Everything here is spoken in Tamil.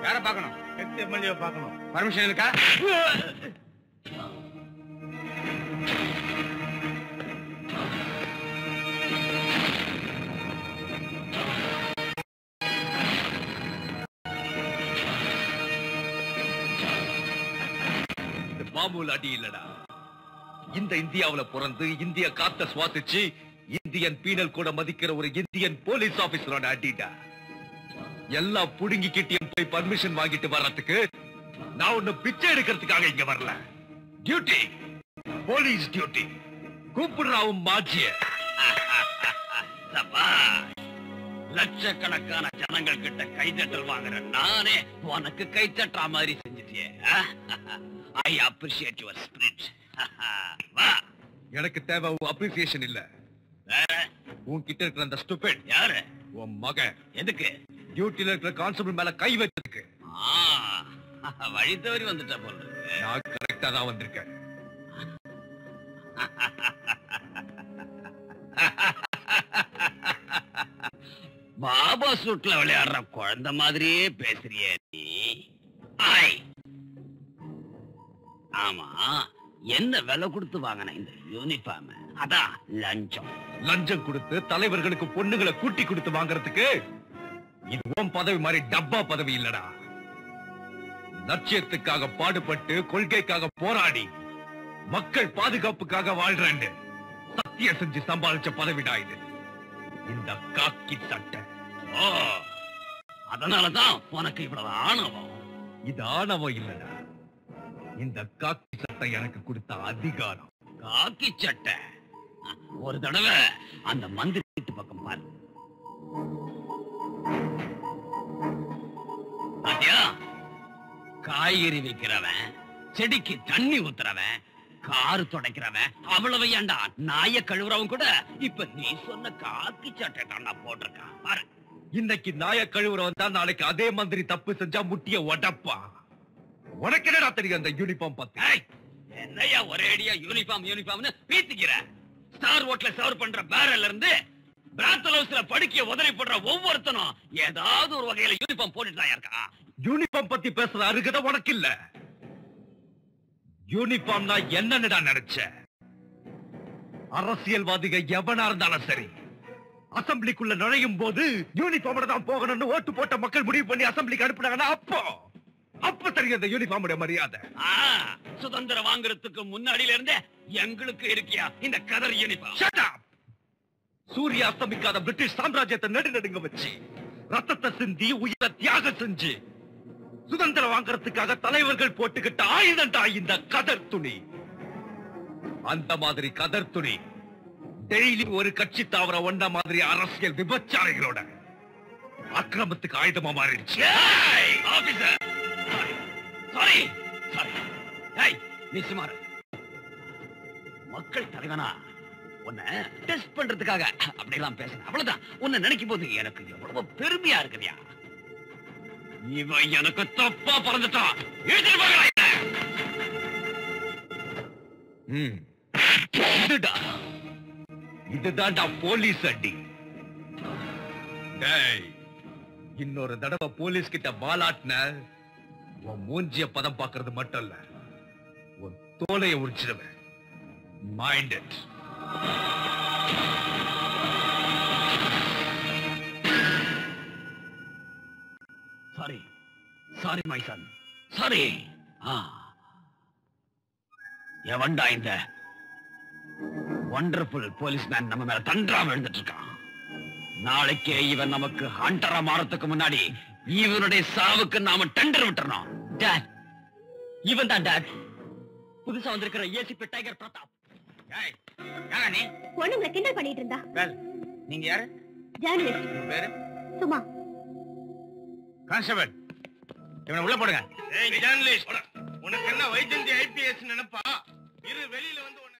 யார பார்க்கணும் எக்ஸ் எம்எல்ஏ பார்க்கணும் பர்மிஷன் இருக்கா இது மாமூல் அடி இல்லடா இந்த இந்தியாவுல பிறந்து இந்திய காத்த சுவாசிச்சு இந்தியன் பீனல் கூட மதிக்கிற ஒரு இந்தியன் போலீஸ் ஆபீசரோட அடிடா எல்லாம் புடுங்கிக்கிட்டியும் போய் பர்மிஷன் வாங்கிட்டு வர்றதுக்கு நான் ஒண்ணு பிச்சை எடுக்கிறதுக்காக இங்க வரல டியூட்டி போலீஸ் டியூட்டி கூப்பிடுறாவும் மாஜிய லட்சக்கணக்கான ஜனங்கள் கிட்ட கைதட்டல் வாங்குற நானே உனக்கு கைத்தட்டா மாதிரி செஞ்சுட்டியே ஐ அப்ரிஷியேட் யுவர் ஸ்பிரிட் வா எனக்கு தேவை அப்ரிசியேஷன் இல்ல வேற உன்கிட்ட இருக்கிற அந்த ஸ்டூபிட் யாரு உன் மகன் எதுக்கு டியூட்டில இருக்கிற கான்ஸ்டபிள் மேல கை வச்சிருக்கு ஆ, வழி தவறி வந்துட்ட போல இருக்கு. நான் கரெக்டா தான் வந்திருக்கேன் பாபா சூட்ல விளையாடுற குழந்தை மாதிரியே பேசுறியே நீ ஐ ஆமா என்ன விலை கொடுத்து வாங்கின இந்த யூனிஃபார்ம் அதான் லஞ்சம் லஞ்சம் கொடுத்து தலைவர்களுக்கு பொண்ணுங்களை கூட்டி கொடுத்து வாங்குறதுக்கு இது உன் பதவி மாதிரி டப்பா பதவி இல்லடா லட்சியத்துக்காக பாடுபட்டு கொள்கைக்காக போராடி மக்கள் பாதுகாப்புக்காக வாழ்றேன்னு சத்தியம் செஞ்சு சம்பாதிச்ச பதவிடா இது இந்த காக்கி சட்டை ஓ அதனாலதான் உனக்கு இவ்வளவு ஆணவம் இது ஆணவம் இல்லடா இந்த காக்கி சட்டை எனக்கு கொடுத்த அதிகாரம் காக்கி சட்டை ஒரு தடவை அந்த மந்திரி வீட்டு பக்கம் பாரு பாத்தியா காய்கறி விக்கிறவன் செடிக்கு தண்ணி ஊத்துறவன் காரு துடைக்கிறவன் அவ்வளவு ஏண்டா நாய கழுவுறவன் கூட இப்ப நீ சொன்ன காக்கி சட்டை தான் போட்டிருக்கான் பாரு இன்னைக்கு நாய கழுவுறவன் தான் நாளைக்கு அதே மந்திரி தப்பு செஞ்சா முட்டிய உடப்பா உனக்கு என்னடா தெரியும் அந்த யூனிஃபார்ம் பத்தி ஏய், என்னய்யா ஒரேடியா யூனிஃபார்ம் யூனிஃபார்ம்னு பீத்திக்கிற ஸ்டார் ஹோட்டல சர்வ் பண்ற பேரல்ல இருந்து பிராத்தல் ஹவுஸ்ல படுக்கைய உதறி போடுற ஒவ்வொருத்தனும் ஏதாவது ஒரு வகையில யூனிஃபார்ம் போட்டுட்டு தான் இருக்கா யூனிஃபார்ம் பத்தி பேசுற அருகதை உனக்கு இல்ல யூனிஃபார்ம்னா என்னன்னுடா நினைச்ச அரசியல்வாதிக எவனா இருந்தாலும் சரி அசம்பிளிக்குள்ள நுழையும் போது யூனிஃபார்மோட தான் போகணும்னு ஓட்டு போட்ட மக்கள் முடிவு பண்ணி அசம்பிளிக்கு அனுப்புனாங்கன்னா அப்போ அப்ப தெரியும் இந்த யூனிஃபார்முடைய மரியாதை ஆ, சுதந்திரம் வாங்குறதுக்கு முன்னாடியில இருந்தே எங்களுக்கு இருக்கியா இந்த கதர் யூனிஃபார்ம் Shut up! சூரிய அஸ்தமிக்காத பிரிட்டிஷ் சாம்ராஜ்யத்தை நடுநடுங்க வச்சு ரத்தத்தை சிந்தி உயிரை தியாகம் செஞ்சு சுதந்திரம் வாங்குறதுக்காக தலைவர்கள் போட்டுக்கிட்ட ஆயுதம்டா இந்த கதர் துணி அந்த மாதிரி கதர் துணி டெய்லி ஒரு கட்சி தாவர ஒன்ன மாதிரி அரசியல் விபச்சாரிகளோட அக்கிரமத்துக்கு ஆயுதமா மாறிடுச்சு ஆபீசர் சாரி சாரி ஏய் நீ சுமார் மக்கள் தலைவனா உன்னை டெஸ்ட் பண்றதுக்காக அப்படிலாம் பேசுறேன் அவ்வளவுதான் உன்னை நினைக்கும் போது எனக்கு எவ்வளவு பெருமையா இருக்குதியா இவன் எனக்கு தப்பா பிறந்துட்டான் இழுத்துட்டு போகலாம் இவனை. ம். இதுடா இதுதான்டா போலீஸ் அடி டேய் இன்னொரு தடவை போலீஸ் கிட்ட பாலாட்டின உன் மூஞ்சிய பதம் பார்க்கிறது மட்டும் இல்ல உன் தோலைய உரிச்சிடுவேன் mind it sorry sorry my son sorry எவன்டா இந்த வண்டர்ஃபுல் போலீஸ்மேன் நம்ம மேல தன்றாம எழுந்துட்டு இருக்கான் நாளைக்கே இவன் நமக்கு ஹண்டரா மாறத்துக்கு முன்னாடி இவனுடைய சாவுக்கு நாம டெண்டர் விட்டுறணும் டாட் இவன் தான் டாட் புதுசா வந்திருக்கிற ஏசிபி டைகர் பிரதாப் ஏய், யாரா நீ பொண்ணுங்களை கிண்டல் பண்ணிட்டு இருந்தா வேல் நீங்க யாரு ஜேர்னலிஸ்ட் உங்க பேரு சும்மா கான்ஸ்டபிள் இவனை உள்ள போடுங்க ஏய் ஜேர்னலிஸ்ட் உனக்கு என்ன வைஜந்தி ஐபிஎஸ் நினைப்பா இரு வெளியில வந்து